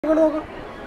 ഇങ്ങോട്ട് നോക്ക്.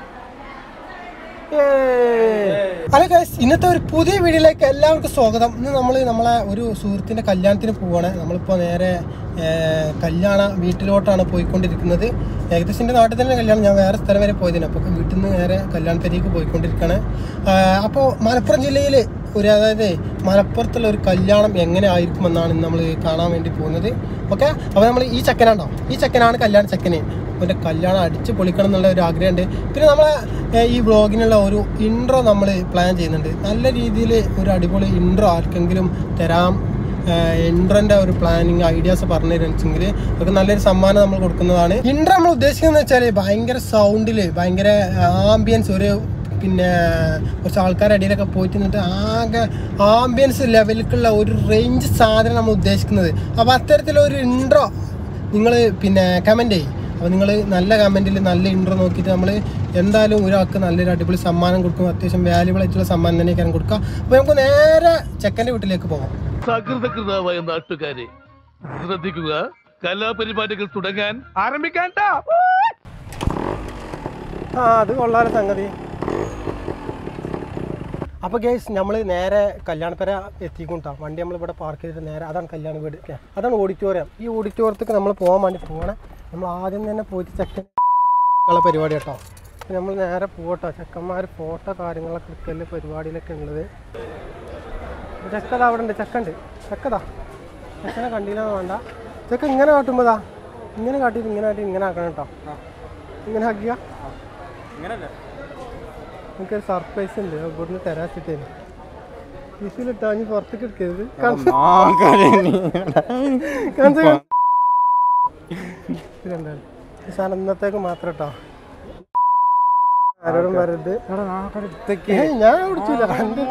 Hello guys ഇന്നത്തെ ഒരു പുതിയ വീഡിയോയിലേക്ക് എല്ലാവർക്കും സ്വാഗതം ഇന്ന് നമ്മൾ നമ്മളെ ഒരു സുഹൃത്തിൻ്റെ കല്യാണത്തിന് പോവാണ് നമ്മളിപ്പോൾ നേരെ ഏർ, കല്യാണ വീട്ടിലോട്ടാണ് പോയിക്കൊണ്ടിരിക്കുന്നത് ഏകദേശം എൻ്റെ നാട്ടിൽ തന്നെ കല്യാണം ഞാൻ വേറെ സ്ഥലം വരെ പോയതിന് അപ്പോൾ വീട്ടിൽ നിന്ന് നേരെ കല്യാണത്തിലേക്ക് പോയിക്കൊണ്ടിരിക്കുകയാണ് അപ്പോൾ മലപ്പുറം ജില്ലയിൽ ഒരു അതായത് മലപ്പുറത്തുള്ള ഒരു കല്യാണം എങ്ങനെ ആയിരിക്കുമെന്നാണ് ഇന്ന് നമ്മൾ കാണാൻ വേണ്ടി പോകുന്നത് ഓക്കെ അപ്പോൾ നമ്മൾ ഈ ചക്കനാണ്ടോ ഈ ചക്കനാണ് കല്യാണ ചക്കന് അവൻ്റെ കല്യാണം അടിച്ച് പൊളിക്കണം എന്നുള്ള ഒരു ആഗ്രഹമുണ്ട് പിന്നെ നമ്മളെ ഏർ, ഈ വ്ളോഗിനുള്ള ഒരു ഇൻട്രോ നമ്മൾ പ്ലാൻ ചെയ്യുന്നുണ്ട് നല്ല രീതിയിൽ ഒരു അടിപൊളി ഇൻട്രോ ആർക്കെങ്കിലും തരാം ഇൻട്രോൻ്റെ ഒരു പ്ലാനിങ് ഐഡിയാസ് പറഞ്ഞു തരുന്നെങ്കിൽ അവർക്ക് നല്ലൊരു സമ്മാനം നമ്മൾ കൊടുക്കുന്നതാണ് ഇൻട്രോ നമ്മൾ ഉദ്ദേശിക്കുന്നത് വെച്ചാൽ ഭയങ്കര സൗണ്ടിൽ ഭയങ്കര ആംബിയൻസ് ഒരു പിന്നെ കുറച്ച് ആൾക്കാരുടെ ഇടയിലൊക്കെ പോയിട്ട് നിന്നിട്ട് ആകെ ആംബിയൻസ് ലെവലിലേക്കുള്ള ഒരു റേഞ്ച് സാധനം നമ്മൾ ഉദ്ദേശിക്കുന്നത് അപ്പോൾ അത്തരത്തിലൊരു ഇൻട്രോ നിങ്ങൾ പിന്നെ കമൻറ്റ് ചെയ്യും അപ്പോൾ നിങ്ങൾ നല്ല കമൻറ്റിൽ നല്ല ഇൻട്രോ നോക്കിയിട്ട് നമ്മൾ എന്തായാലും ഒരാൾക്ക് നല്ലൊരു അടിപൊളി സമ്മാനം കൊടുക്കും അത്യാവശ്യം വാല്യുബിൾ ആയിട്ടുള്ള സമ്മാനം തന്നെ കാരണം കൊടുക്കുക അപ്പോൾ നമുക്ക് നേരെ ചെക്കൻ്റെ വീട്ടിലേക്ക് പോകാം സകൃതകൃതാവായ നാട്ടുകാരെ ശ്രദ്ധിക്കുക കലാപരിപാടികൾ തുടങ്ങാൻ ആരംഭിക്കാൻ ആ അത് കൊള്ളാല സംഗതി അപ്പോൾ ഗേസ് നമ്മൾ നേരെ കല്യാണപ്പര എത്തിക്കൊണ്ടാ വണ്ടി നമ്മളിവിടെ പാർക്ക് ചെയ്തിട്ട് നേരെ അതാണ് കല്യാണ വീട് ല്ലേ? അതാണ് ഓഡിറ്റോറിയം ഈ ഓഡിറ്റോറിയത്തേക്ക് നമ്മൾ പോകാൻ വേണ്ടി പോകണം നമ്മൾ ആദ്യം തന്നെ പോയിട്ട് ചെക്കൻ ഉള്ള പരിപാടി കേട്ടോ നമ്മൾ നേരെ പോകട്ടോ ചെക്കന്മാർ ഫോട്ടോ കാര്യങ്ങളൊക്കെ എടുക്കല് പരിപാടിയിലൊക്കെ ഉള്ളത് ചെക്കതാ അവിടെ ഉണ്ട് ചെക്കുണ്ട് ചെക്കതാ ചെക്കനെ കണ്ടില്ല വേണ്ട ചെക്ക ഇങ്ങനെ കാട്ടുമ്പോതാ ഇങ്ങനെ കാട്ടിയിട്ട് ഇങ്ങനെ കാട്ടി ഇങ്ങനെ ആക്കണം കേട്ടോ ഇങ്ങനെ ആക്കിയ എനിക്ക് സർപ്രൈസ് ഉണ്ട് അത് ഇവിടുന്ന് തരാച്ചിട്ടേന് ഫീസിലിട്ടാ ഇനി പുറത്തേക്ക് എടുക്കരുത് സാധനം ഇന്നത്തേക്ക് മാത്രം കേട്ടോ ആരോടും വരരുത് ഏയ് ഞാൻ കുടിച്ചില്ല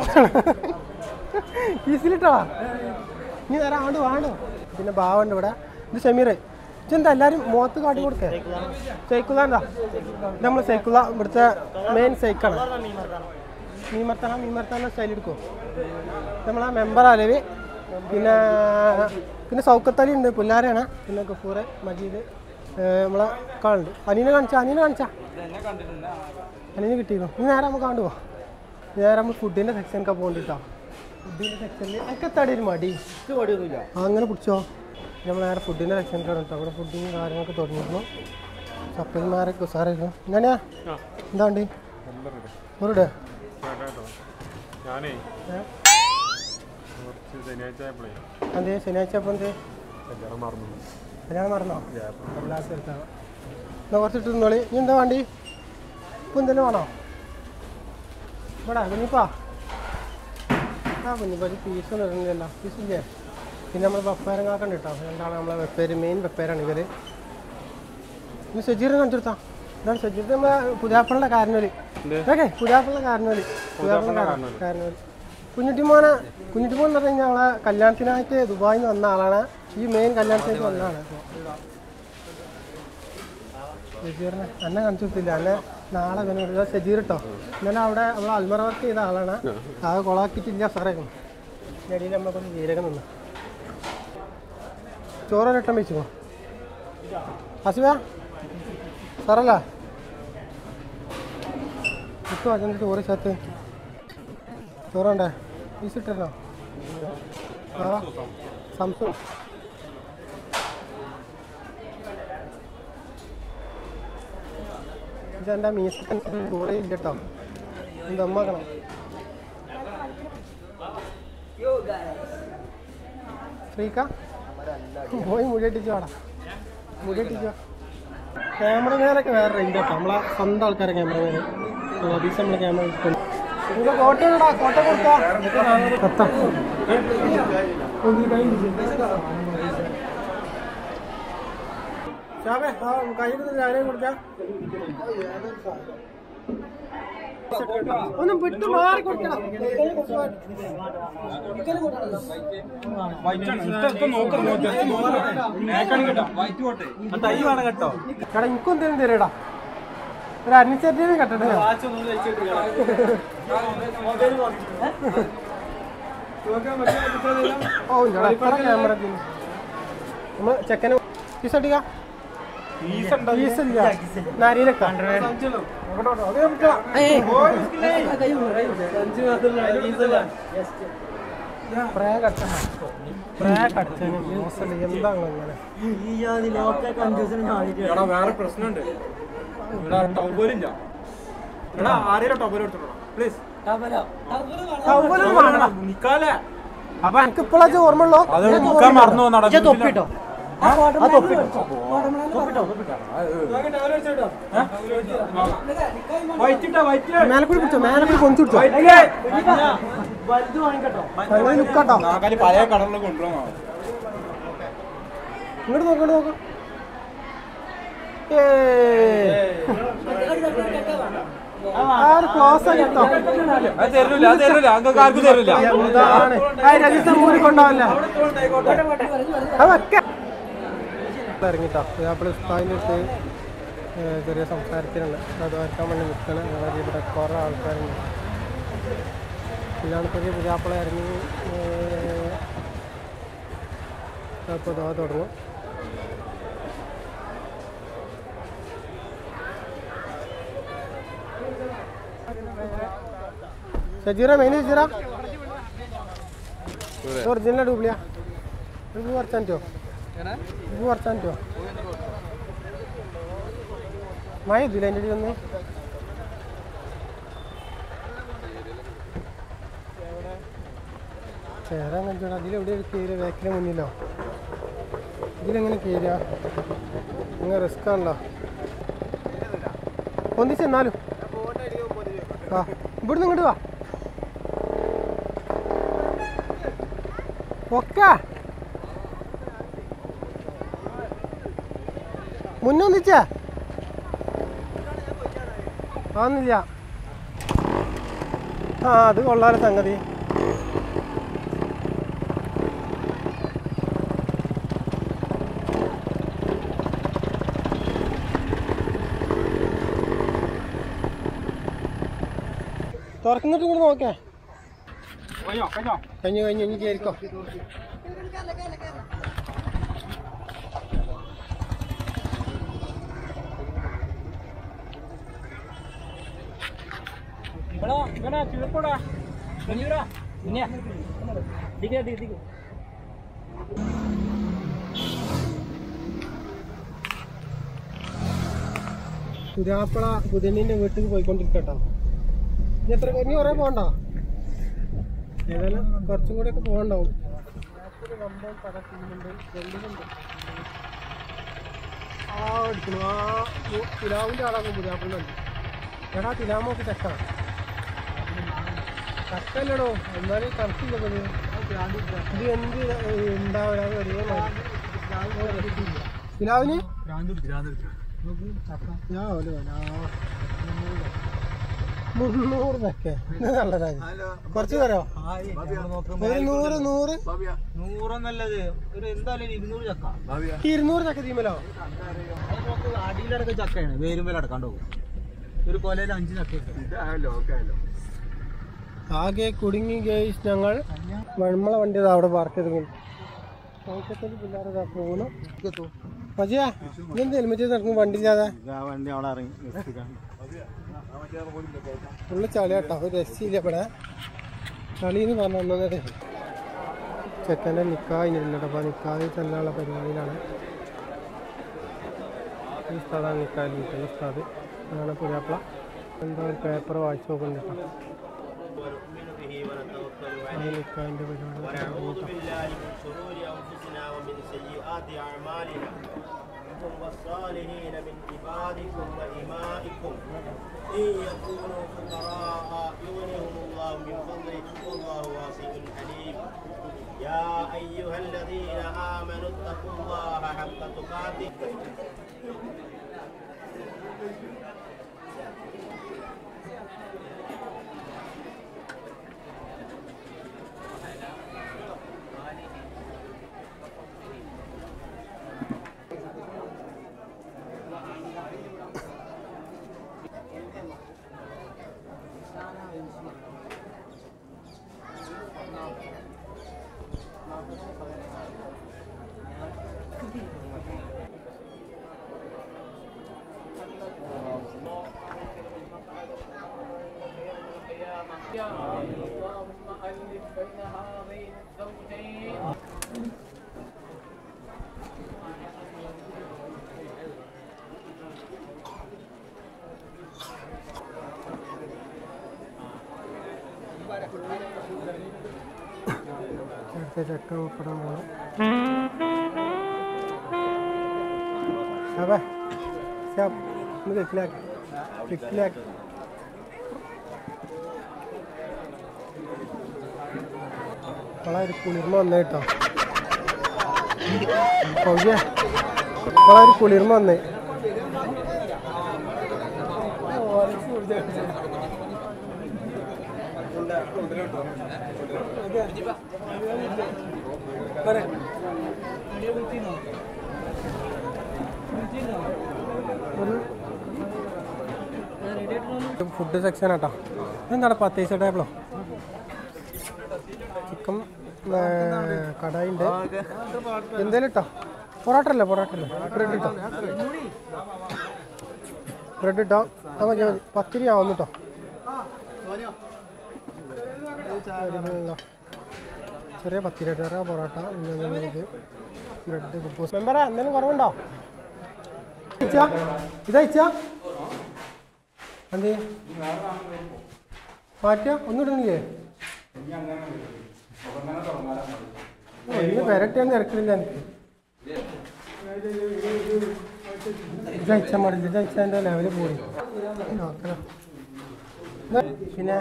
ഫീസിലിട്ടാ നീ തരാം ആണ്ട് വാണ്ടോ പിന്നെ ബാവുണ്ട് ഇവിടെ ഇത് ഷമീർ ഇതെന്താ എല്ലാരും മുഖത്ത് കാട്ടി കൊടുക്കേ സൈക്കുലാണ്ടാ നമ്മൾ സൈക്കുല ഇവിടുത്തെ മെയിൻ സൈക്കാണ് മീമർത്താന മീമർത്താന സ്റ്റൈൽ എടുക്കും നമ്മളെ മെമ്പർ അലവി പിന്നെ പിന്നെ സൗക്കത്തലി ഉണ്ട് പുല്ലാരാണ് പിന്നെ ഗഫൂറ് മജീദ് ഏർ നമ്മളെ കാളുണ്ട് അനീനെ കാണിച്ചാ അനീനെ കാണിച്ചാ അനീനെ കിട്ടിയിരുന്നു ഇനി നേരെ നമുക്ക് കണ്ടു പോവാം നേരെ നമ്മൾ ഫുഡിൻ്റെ സെക്ഷനൊക്കെ പോകണ്ടിട്ടോ ഫുഡിൻ്റെ സെക്ഷനിൽ ഒക്കെ തടി ഒരു മടി ആ, അങ്ങനെ പിടിച്ചോ നമ്മൾ നേരെ ഫുഡിൻ്റെ സെക്ഷനിലാണ് കേട്ടോ അവിടെ ഫുഡിങ് കാര്യങ്ങളൊക്കെ തുടങ്ങിയിരുന്നു സപ്ലൈമാരൊക്കെ ഉസാറായിരുന്നു ഞാനാ എന്താണ്ട് ഒരിടെ ഞാനേ കുറച്ച് ശനിയാഴ്ച ആയപ്പോഴേ അതെ ശനിയാഴ്ച അപ്പം എന്ത് കല്യാണം മറന്നു കല്യാണം മറന്നോ എല്ലാ സ്ഥലത്താണ് എന്നാ കുറച്ചിട്ട് നിന്നോളി നീ എന്താ വേണ്ടി ഇപ്പം എന്തെങ്കിലും വേണോ ഇവിടെ കുഞ്ഞിപ്പാ ആ കുഞ്ഞിപ്പാ ഇത് പീസ് ഒന്നും ഇടുന്നില്ല പീസ് ഇല്ലേ പിന്നെ നമ്മൾ വെപ്പേരം കാക്കണ്ട് കേട്ടോ രണ്ടാണ് നമ്മളെ വെപ്പേര് മെയിൻ വെപ്പേരാണ് ഇവർ ഇന്ന് സജീറിനെ കാണിച്ചെടുത്താ ഇതാണ് സജീർ നമ്മളെ പുതിയാപ്പളുടെ കാരണവര് ഓക്കെ പുതിയാപ്പളുടെ കാരണവര് പുതിയാപ്പളുടെ കാരണവര് കുഞ്ഞുട്ടിമോനെ കുഞ്ഞുട്ടിമോൻ എന്ന് പറഞ്ഞു കഴിഞ്ഞാൽ ഞങ്ങളെ കല്യാണത്തിനായിട്ട് ദുബായിൽ നിന്ന് വന്ന ആളാണ് ഈ മെയിൻ കല്യാണത്തിലേക്ക് വന്ന ആളാണ് സജീറിനെ എന്നെ കാണിച്ചു കൊടുത്തില്ല എന്നെ നാളെ പിന്നെ സജീർ കേട്ടോ ഇന്നലെ അവിടെ നമ്മൾ അൽമറ വർക്ക് ചെയ്ത ആളാണ് അത് കൊളാക്കിയിട്ടില്ല സാറേ ഇടയിൽ നമ്മളെ കുറച്ച് ജീരകം നിന്ന് ചോറൊരട്ടം വെച്ചു ഹസിബ സാറല്ല കിട്ടുമോ അതിൻ്റെ ചോറ് ചത്ത് ചോറുണ്ടേ പീസ് ഇട്ടിരുന്നോ ആ സംസു ഇതെൻ്റെ മീസ് കൂടെ ഇല്ല കേട്ടോ ദമ്മാക്കണം ഫ്രീക്ക പോയി മുടിയട്ടിച്ച് വാടാ മുടിയട്ടിച്ച് വാ ക്യാമറമാനൊക്കെ വേറെ റേഞ്ച് കേട്ടോ നമ്മളെ സ്വന്തം ആൾക്കാരെ ക്യാമറമാന് ഓഫീസ് നമ്മളെ ക്യാമറ നിങ്ങൾക്ക് കോട്ട ഇടാ കോട്ട കൊടുത്താ കത്താ ഷാബേ ആ കയ്യിൽ ഞാനേ കൊടുക്കാം ഒന്ന് വിട്ട് മാറി കൊടുക്കണം എടാ എനിക്കും എന്തെങ്കിലും തരടാ ഒരു അനിശ്ചിതം കട്ടട്ടെ ഓ ഞാൻ ക്യാമറ നമ്മൾ ചെക്കന് പീസ് അടിക്കാം ഫീസില്ല നരീനൊക്കെ എന്താണ് അങ്ങനെ വേറെ പ്രശ്നമുണ്ട് ഇവിടെ ടൗബോലില്ല എടാ ആരെയും ടൗബോൽ എടുത്തോളാം പ്ലീസ് ടവലൊന്നും വാങ്ങണം. നിക്കാലേ അപ്പൊ എനിക്ക് ഇപ്പോഴാ ഓർമ്മ ഉള്ളോ അത് നിക്കാൻ മറന്നു തൊപ്പിട്ടോ മേലെ കൂടി പിടിച്ചോ മേലെ കൂടി കൊഞ്ചു പിടിച്ചോ അങ്ങനെ നിക്കാട്ടോ പഴയ കടലിൽ കൊണ്ടുപോകാം ഇങ്ങോട്ട് നോക്ക് ഇങ്ങോട്ട് നോക്ക് ഏയ്. ആര് ക്ലോസ് ആയി കേട്ടോ അത് തരില്ല അത് തരില്ല അങ്ങക്ക് ആർക്കും തരില്ല എന്താണ് ആ രജിസ്റ്റർ മൂടി കൊണ്ടാവല്ലേ അത് വെക്ക ഇറങ്ങിട്ടോ അപ്പോൾ ഉസ്താദിൻ്റെ അടുത്ത് ഏഹ്, ചെറിയ സംസാരത്തിനുണ്ട് അത് വരക്കാൻ വേണ്ടി നിൽക്കണം ഞങ്ങളുടെ ഇവിടെ കുറേ ആൾക്കാരുണ്ട് ഇല്ലാണ്ട് പുതിയ പുതിയാപ്പിള ഇറങ്ങി അപ്പോൾ ഇതാ തുടങ്ങും ഷജീറ മെയിൻ ഷജീറ ഒറിജിനൽ ഡൂപ്ലിയാ ഇത് കുറച്ചാൻ പറ്റുമോ ഇത് കുറച്ചാൻ പറ്റുമോ മഴ ഇതില്ല എൻ്റെ ഇടയിൽ ഒന്ന് ചേരാൻ കഞ്ചോടാ അതിലെവിടെ ഒരു കയറിയ ബാക്കിന് മുന്നിലോ ഇതിലെങ്ങനെ കയറുക നിങ്ങൾ റിസ്ക് ആണല്ലോ ഒന്നിച്ചെന്നാലും ആ ഇവിടുന്ന് ഇങ്ങോട്ട് വാ ഒക്കെ മുന്നൊന്നിച്ചാ ആന്നില്ല ആ അത് കൊള്ളാല സംഗതി തുറക്കുന്നിട്ട് കൂടെ നോക്കേ കഴിഞ്ഞോ കഴിഞ്ഞോ കഴിഞ്ഞു കഴിഞ്ഞു ഇനി കയറിക്കോ പുരാപ്പള പുതിയണ്ണിന്റെ വീട്ടിൽ പോയിക്കൊണ്ടിരിക്കട്ടോ ഇനി എത്ര ഇനി കുറേ പോകണ്ട ഏതായാലും കുറച്ചും കൂടെ ഒക്കെ പോകണ്ടാവും ആ എടുക്കുന്നു ആ ഉ- തിലാവിന്റെ ആളാണ് പുരാപ്പളുണ്ട് എടാ തിലാമൊക്കെ ചക്ക ചക്കല്ലടോ എന്നാലും കറക്കില്ല ഇത് ഇത് എന്ത് ഉണ്ടാവില്ല അത് വെറുതെ മതി. തിലാവിന് ഞാൻ ഒരു വില. മുന്നൂറ് ചക്ക ഇത് നല്ല കാര്യം കുറച്ച് തരോ ഒരു നൂറ് നൂറ് നൂറൊന്നല്ലത് ഒരു എന്തായാലും ഒരു ഇരുന്നൂറ് ചക്ക ഇരുന്നൂറ് ചക്ക തീമലോ അത് നമുക്ക് അടിയിലടക്കം ചക്കയാണ് വേരുമ്പേൽ അടക്കാണ്ട് പോകും ഒരു കൊലയിൽ അഞ്ച് ചക്ക ആകെ കുടുങ്ങി ഗേസ് ഞങ്ങൾ നമ്മളെ വണ്ടി ഇതാ അവിടെ പാർക്ക് ചെയ്ത് പിള്ളേർ പോകുന്നു മതിയാ ഇതെന്ത് ഹെൽമെറ്റ് നടക്കും വണ്ടി ഇല്ലാതെ വണ്ടി അവിടെ ഇറങ്ങി ഫുള്ള് ചളിയാട്ടോ ഒരു രക്ഷയില്ല ഇവിടെ ചളിന്ന് പറഞ്ഞു വന്നത് ചെക്കൻ്റെ നിക്കാഹിനില്ലട്ടോ അപ്പോൾ നിക്കാഹി ചെല്ലാനുള്ള പരിപാടിയിലാണ് ഈ സ്ഥലമാണ് നിക്കാഹിൽ ഈ സ്ഥലം അതാണ് പുരാപ്പള എന്താ ഒരു പേപ്പർ വായിച്ചു നോക്കുന്നുണ്ട് കേട്ടോ അത് നിക്കാഹിൻ്റെ പരിപാടി കേട്ടോ. بالله من شرور أنفسنا ومن سيئات أعمالنا والصالحين من عبادكم وإمائكم إن يكونوا فقراء يغنيهم الله من فضله والله واسع عليم يا أيها الذين آمنوا اتقوا الله حق تقاته അടുത്ത ചക്ക ഉൾപ്പെടാൻ പോകണം അതെ ശ്യാം ഒന്ന് വെക്കിലാക്കി വെക്കിലാക്കി ഒരു കുളിർമ വന്നേ കേട്ടോ ഓക്കെ ഒരു കുളിർമ വന്നേ ഫുഡ് സെക്ഷൻ ആട്ടോ എന്താണ് പത്തേഴ്സ് ടേബിളോ ചിക്കൻ കടായി ഉണ്ട് എന്തേലും ഇട്ടോ പൊറോട്ട അല്ലേ പൊറോട്ട അല്ലേ ബ്രെഡ് ഇട്ടോ ബ്രെഡ് ഇട്ടോ അത് മതി മതി പത്തിരി ആവുന്നു കേട്ടോ ചെറിയ പത്തിരി ചെറിയ പൊറോട്ട പിന്നെ ഇത് ബ്രെഡ് കുപ്പൂസ് മെമ്പറാ എന്തെങ്കിലും കുറവുണ്ടോ ഇതാ ഇതാ എന്തേ മാറ്റാ ഒന്നും ഇടുന്നില്ലേ ഓ, ഇന്ന് പെരട്ടിയൊന്നും ഇറക്കുന്നില്ല എനിക്ക് ഇതയച്ചാൽ മതി ഇതയച്ചാൽ എൻ്റെ ലെവല് പോയി നോക്കണം ഇത് പിന്നെ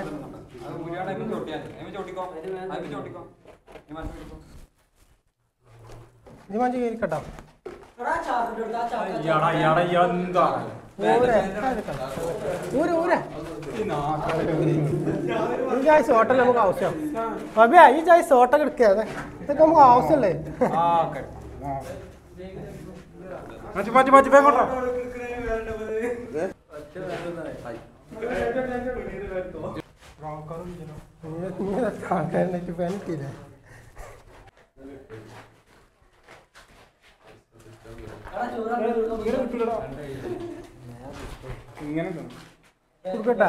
ഇത് മഞ്ചി കയറിക്കട്ടോ ഇയാടാ ഇയാടാ ഇയാൾ എന്താ ഊരെ ഊരെ ഊരെ ഈ ചായസ് ഹോട്ടൽ നമുക്ക് ആവശ്യം അബിയ ഈ ചായസ് ഹോട്ടൽ എടുക്കുക ഇതൊക്കെ നമുക്ക് ആവശ്യമല്ലേ ആ ഓക്കെ മാറ്റി മാറ്റി മാറ്റി വേഗോട്ടോ ആൾക്കാരുണ്ടായിട്ട് പനിക്കില്ലേ ഇങ്ങനെ കൊടുക്കട്ടാ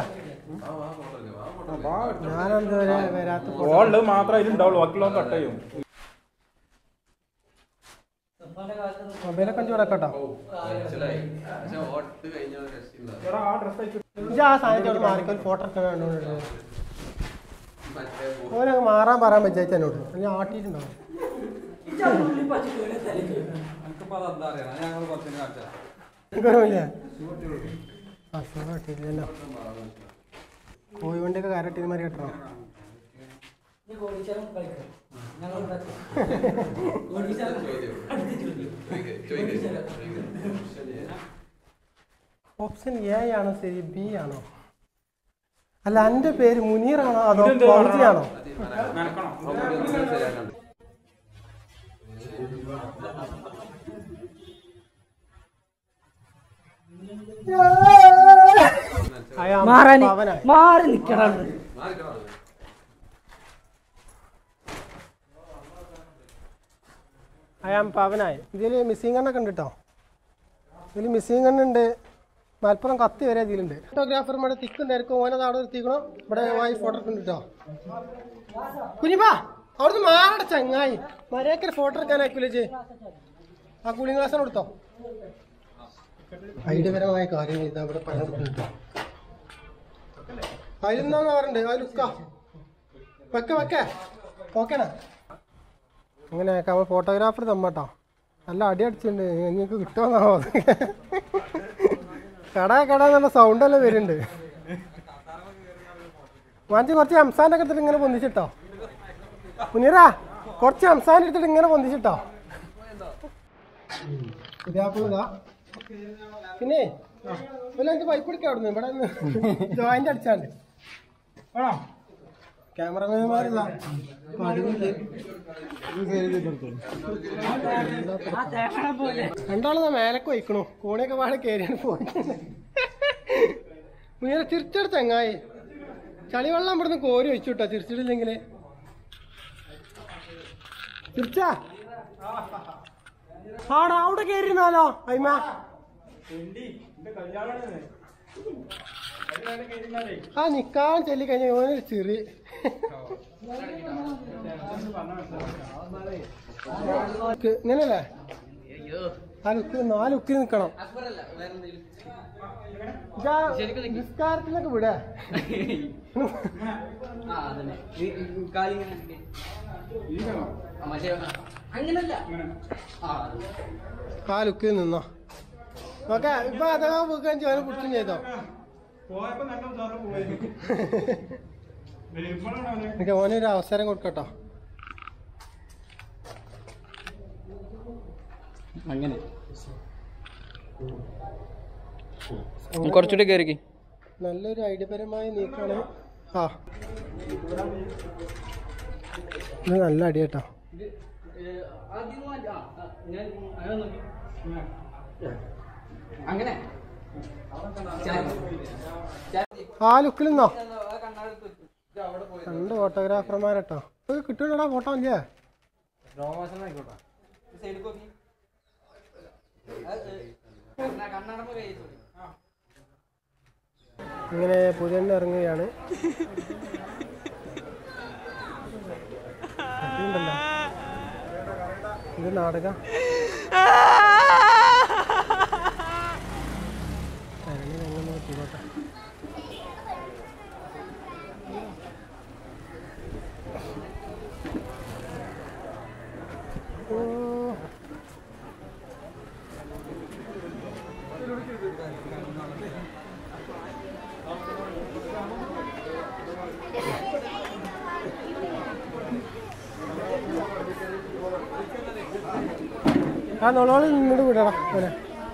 ഞാനെന്താ വരാത്ത ഗോൾഡ് മാത്രമേ ഇതിലുണ്ടാവുള്ളൂ ബാക്കിയുള്ള കട്ട് ചെയ്യും മൊബൈലൊക്കെ അഞ്ചു കൊടുക്കട്ടോ എടാ ആ ഡ്രസ് ഇത് ആ സാധനത്തോട് മാറിക്കോ ഫോട്ടോ എടുക്കാൻ വേണ്ടോണ്ട് ഓനങ്ങ് മാറാൻ പറയാൻ പറ്റാച്ച എന്നോട് ഞാൻ ആട്ടിയിട്ടുണ്ടാവും ഭക്ഷണം കിട്ടിയില്ലല്ലോ കോഴി വണ്ടിയൊക്കെ കരട്ടിന് മാറി കേട്ടോ ഓപ്ഷൻ എ ആണോ ശരി ബി ആണോ അല്ല എൻ്റെ പേര് മുനീറാണോ അതോ ഇതെന്ത് ഫൗജിയാണോ നനക്കണം അയാൾ മാറാന് പവനായി മാറി നിക്കണം അയാം പവനായി ഇതിൽ മിസ്സിങ് കണ്ണൊക്കെ ഉണ്ട് കേട്ടോ ഇതിൽ മിസ്സിങ് കണ്ണുണ്ട് മലപ്പുറം കത്തി വരെ ഇതിലുണ്ട് ഫോട്ടോഗ്രാഫർ ഇവിടെ തിക്കും തിരക്കും ഓനത് അവിടെ നിർത്തിക്കണം ഇവിടെ വായി ഫോട്ടോ എടുക്കുന്നുണ്ട് കേട്ടോ കുഞ്ഞിപ്പാ അവിടുന്ന് മാറട ചങ്ങായി മര്യാദക്ക് ഫോട്ടോ എടുക്കാനാക്കൂലേ ചേ ആ കൂളിംഗ് ഗ്ലാസ് കൊടുത്തോ ഐഡിയപരമായ കാര്യങ്ങൾ ഇതാ ഇവിടെ പറഞ്ഞു കേട്ടോ അതിലെന്താന്ന് പറഞ്ഞിട്ടുണ്ട് ആ ലുക്കാ വെക്ക വെക്ക ഓക്കേണ അങ്ങനെ നമ്മൾ ഫോട്ടോഗ്രാഫർ തമ്മട്ടോ നല്ല അടി അടിച്ചിട്ടുണ്ട് നിങ്ങൾക്ക് കിട്ടുമെന്നാവോ കട കട എന്നുള്ള സൗണ്ട് എല്ലാം വരുന്നുണ്ട് വാഞ്ചി കുറച്ച് സംസാനൊക്കെ എടുത്തിട്ട് ഇങ്ങനെ പൊന്തിച്ചിട്ടോ മുനീറാ കുറച്ച് സംസാനം എടുത്തിട്ട് ഇങ്ങനെ പൊന്തിച്ചിട്ടോ ഇതാ പിന്നെ ഇവലെ എനിക്ക് പൈപ്പ് എടുക്കാം അവിടുന്ന് ഇവിടെ ജോയിന്റ് അടിച്ചാണ്ട് ആണോ ക്യാമറമാൻമാരില്ല രണ്ടാളതാ മേലക്ക് വയ്ക്കണു കോണിയൊക്കെ പാടെ കയറിയാണ് പോയിട്ടുണ്ട് മുന്നേ ചിരിച്ചെടുത്ത ചങ്ങായി ചളിവെള്ളം ഇവിടുന്ന് കോരി വെച്ചു കേട്ടോ ചിരിച്ചിട്ടില്ലെങ്കിൽ ചിരിച്ചാ ആടാ അവിടെ കയറിയിരുന്നാലോ അയ്മ ആ നിക്കാൻ ചൊല്ലി കഴിഞ്ഞ ഓനൊരു ചെറിയ ഇങ്ങനല്ലേ ആ ലുക്കിൽ ആ ലുക്കിൽ നിക്കണം ഇതാ നിസ്കാരത്തിനൊക്കെ വിടാ ആ ലുക്കിൽ നിന്നോ ഓക്കെ ഇപ്പൊ അഥവാ പോകാൻ ചോന പിടിച്ചും ചെയ്തോ പോയപ്പോ നല്ല ഉദാഹരണം പോയി വരുമ്പോഴാണ് അവന് എനിക്ക് ഓനൊരു അവസരം കൊടുക്കട്ടോ അങ്ങനെ കുറച്ചുകൂടി കയറിക്ക് നല്ലൊരു ഐഡിയപരമായ നീക്കാണ് ആ ഇത് നല്ല അടി കേട്ടോ അങ്ങനെ ആ ലുക്കിൽ നിന്നോ രണ്ട് ഫോട്ടോഗ്രാഫർമാരട്ടോ ഇത് കിട്ടണടാ ഫോട്ടോ ഇല്ലേ ഇങ്ങനെ പുതിയ ഇറങ്ങുകയാണ് ഉണ്ടല്ലോ ഇത് നാടക കരണി രംഗം പറ്റിക്കോട്ടെ ഓ ആ നൊളോളി നിന്നോട് വിടടാ അവനെ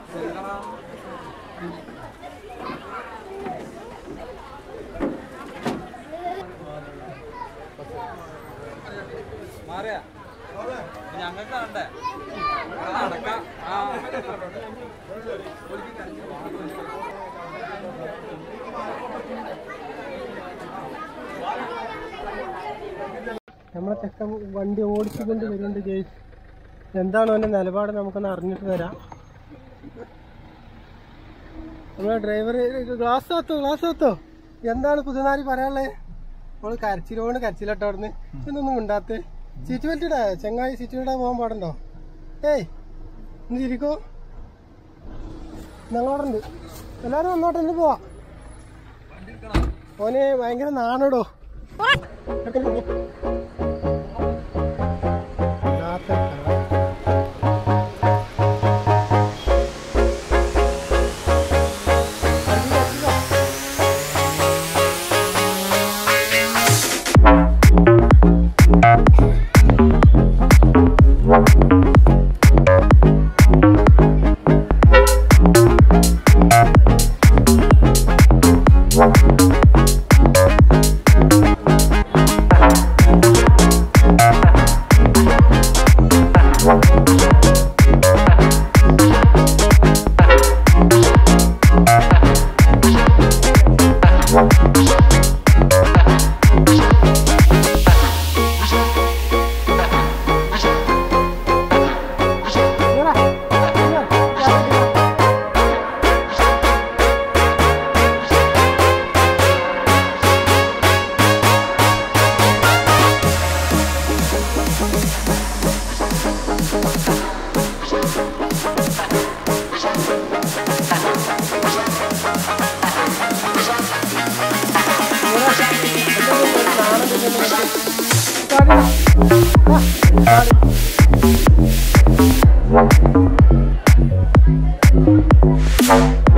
മാറിയാ ഞങ്ങൾക്ക് കാണണ്ടേ നടക്കാം ആ നമ്മളെ ചെക്കൻ വണ്ടി ഓടിച്ചുകൊണ്ട് വരുന്നുണ്ട് ജയിസ് എന്താണ് അവൻ്റെ നിലപാട് നമുക്കൊന്ന് അറിഞ്ഞിട്ട് വരാം നമ്മളെ ഡ്രൈവർ ഗ്ലാസ് കത്തോ ഗ്ലാസ് കത്തോ എന്താണ് പുതുനാരി പറയാനുള്ളത് നമ്മൾ കരച്ചിലോണ്ട് കരച്ചിലട്ടോ അവിടുന്ന് എന്നൊന്നും ഉണ്ടാത്ത് സീറ്റ് ബെൽറ്റ് ഇടാ ചെങ്ങായി സീറ്റ് ബെൽറ്റ് പോകാൻ പാടുണ്ടോ ഏയ് ഇന്ന് ചിരിക്കോ ഞങ്ങളോടുണ്ട് എല്ലാവരും വന്നോട്ടെ ഇന്ന് പോവാ ഓന് ഭയങ്കര നാണോടോ ഇല്ലാത്ത കഥ. ഇങ്ങടാ. ഇങ്ങടാ. ചാടി.